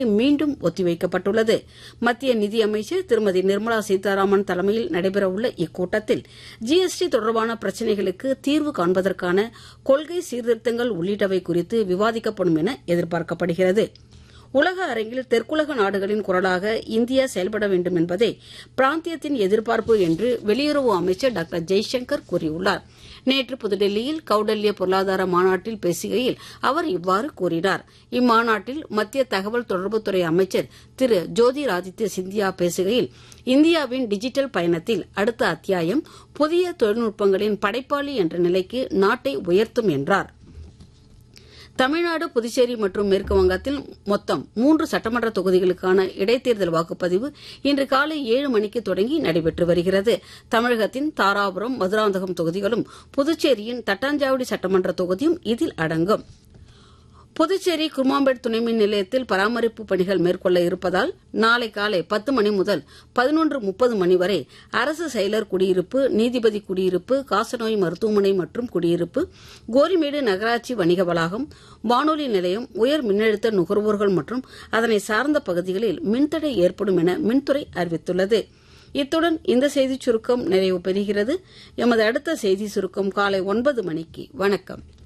மீண்டும் ஒத்திவைக்கப்பட்டுள்ளது மத்திய நிதியமைச்சர் திருமதி நிர்மலா சீதாராமன் தலைமையில் நடைபெறவுள்ள இக்கூட்டத்தில் ஜிஎஸ்டி தொடர்பான பிரச்சினைகளுக்கு தீர்வு காண்பதற்கான கொள்கை சீர்திருத்தங்கள் உள்ளிட்டவை குறித்து விவாதிக்கப்படும் என எதிர்பார்க்கப்படுகிறது உலக அரங்கில் தெற்குலக நாடுகளின் குரலாக இந்தியா செயல்பட வேண்டும் என்பதே பிராந்தியத்தின் எதிர்பார்ப்பு என்று வெளியுறவு அமைச்சர் டாக்டர் ஜெய்சங்கர் கூறியுள்ளார் நேற்று புதுடெல்லியில் கௌடல்ய பொருளாதார மாநாட்டில் பேசுகையில் அவர் இவ்வாறு கூறினார் இம்மாநாட்டில் மத்திய தகவல் தொடர்புத்துறை அமைச்சர் திரு ஜோதிராதித்ய சிந்தியா பேசுகையில் இந்தியாவின் டிஜிட்டல் பயணத்தில் அடுத்த அத்தியாயம் புதிய தொழில்நுட்பங்களின் படைப்பாளி என்ற நிலைக்கு நாட்டை உயர்த்தும் என்றார் தமிழ்நாடு புதுச்சேரி மற்றும் மேற்கு வங்கத்தில் மொத்தம் மூன்று சட்டமன்ற தொகுதிகளுக்கான இடைத்தேர்தல் வாக்குப்பதிவு இன்று காலை ஏழு மணிக்கு தொடங்கி நடைபெற்று வருகிறது தமிழகத்தின் தாராபுரம் மதுராந்தகம் தொகுதிகளும் புதுச்சேரியின் தட்டாஞ்சாவடி சட்டமன்ற தொகுதியும் இதில் அடங்கும் புதுச்சேரி குருமாம்பேட் துணைமின் நிலையத்தில் பராமரிப்பு பணிகள் மேற்கொள்ள இருப்பதால் நாளை காலை பத்து மணி முதல் பதினொன்று முப்பது மணி வரை அரசு செயலர் குடியிருப்பு நீதிபதி குடியிருப்பு காசநோய் மருத்துவமனை மற்றும் குடியிருப்பு கோரிமேடு நகராட்சி வணிக வளாகம் வானொலி நிலையம் உயர் மின்னழுத்த நுகர்வோர்கள் மற்றும் அதனை சார்ந்த பகுதிகளில் மின்தடை ஏற்படும் என மின்துறை அறிவித்துள்ளது இத்துடன் இந்த செய்திச் சுருக்கம் நிறைவு பெறுகிறது எமது அடுத்த செய்தி சுருக்கம் காலை ஒன்பது மணிக்கு வணக்கம்